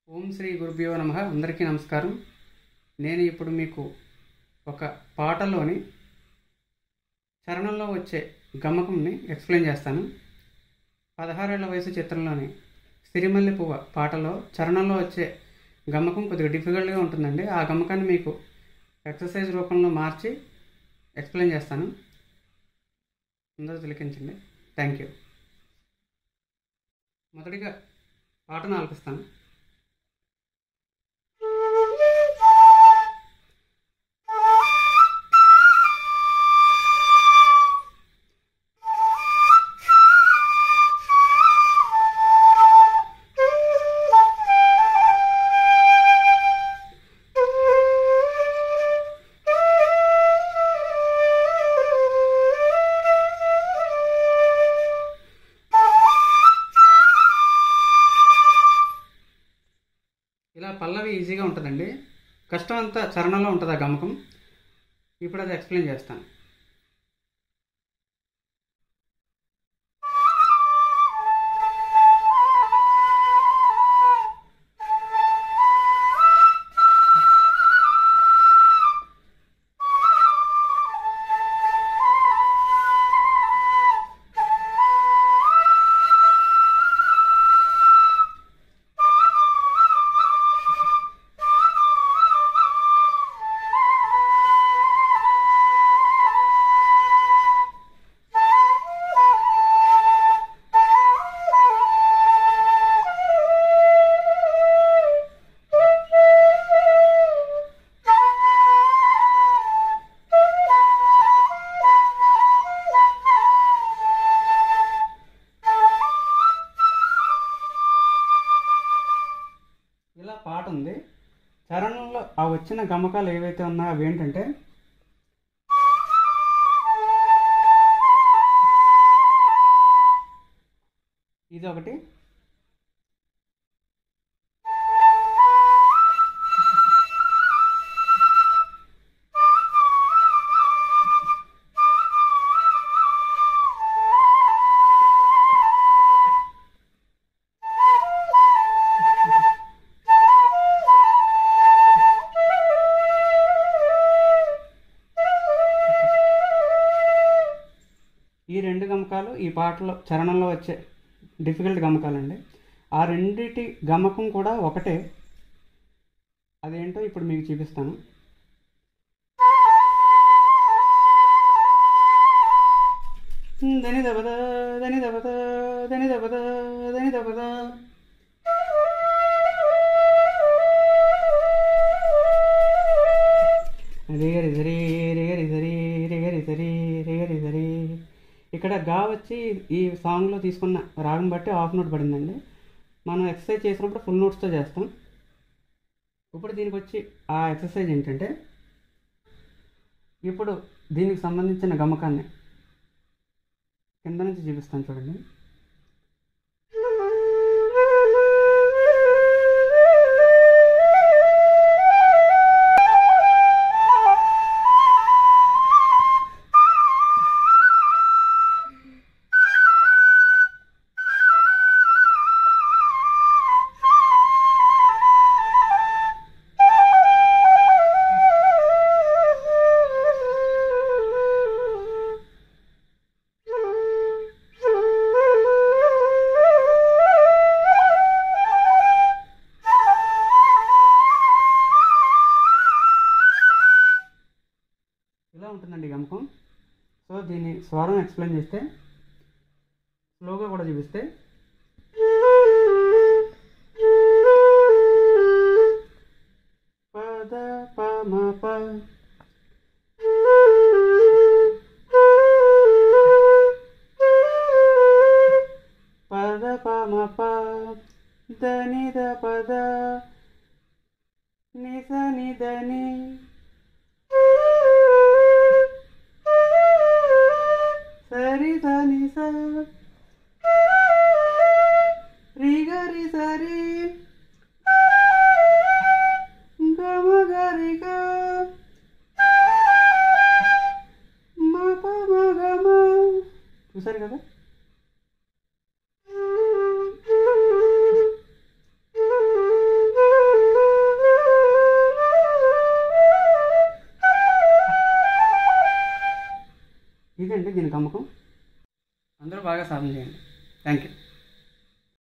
ఓం శ్రీ గురుభ్యో నమ అందరికీ నమస్కారం నేను ఇప్పుడు మీకు ఒక పాటలోని చరణంలో వచ్చే గమకంని ఎక్స్ప్లెయిన్ చేస్తాను పదహారేళ్ల వయసు చిత్రంలోని సిరిమల్లి పువ్వ పాటలో చరణంలో వచ్చే గమకం కొద్దిగా డిఫికల్ట్గా ఉంటుందండి ఆ గమకాన్ని మీకు ఎక్సర్సైజ్ రూపంలో మార్చి ఎక్స్ప్లెయిన్ చేస్తాను అందరూ తిలకించండి థ్యాంక్ యూ మొదటిగా పాటను ఆలపిస్తాను ఇలా పల్లవి ఈజీగా ఉంటుందండి కష్టం అంతా చరణంలో ఉంటుంది ఆ గమకం ఇప్పుడు అది ఎక్స్ప్లెయిన్ చేస్తాను ఇలా పాట ఉంది చరణంలో ఆ వచ్చిన గమకాలు ఏవైతే ఉన్నాయో అవి ఏంటంటే ఇది ఒకటి ఈ రెండు గమకాలు ఈ పాటలో చరణంలో వచ్చే డిఫికల్ట్ గమకాలండి ఆ రెండిటి గమకం కూడా ఒకటే అదేంటో ఇప్పుడు మీకు చూపిస్తాను దని దబద దని దబద దని దబద దని దబద రేగరి సరి రేగరి సరి రేగరి సరి రేగరి సరి ఇక్కడ గా వచ్చి ఈ సాంగ్లో తీసుకున్న రాగం బట్టి హాఫ్ నోట్ పడిందండి మనం ఎక్సర్సైజ్ చేసినప్పుడు ఫుల్ నోట్స్తో చేస్తాం ఇప్పుడు దీనికి వచ్చి ఆ ఎక్సర్సైజ్ ఏంటంటే ఇప్పుడు దీనికి సంబంధించిన గమకాన్ని కింద నుంచి చూపిస్తాను చూడండి ఇలా ఉంటుందండి గమకం సో దీన్ని స్వరం ఎక్స్ప్లెయిన్ చేస్తే స్లోగా కూడా చూపిస్తే పద పమ ప పద పమ ప దని ద పద నిస ని దని సరి దని స రి గరి సరి గమ గరి గ మ ప మ గ మ చూసారు కదా ఇదండి దీని గమ్మకం అందరూ బాగా సాధన చేయండి థ్యాంక్ యూ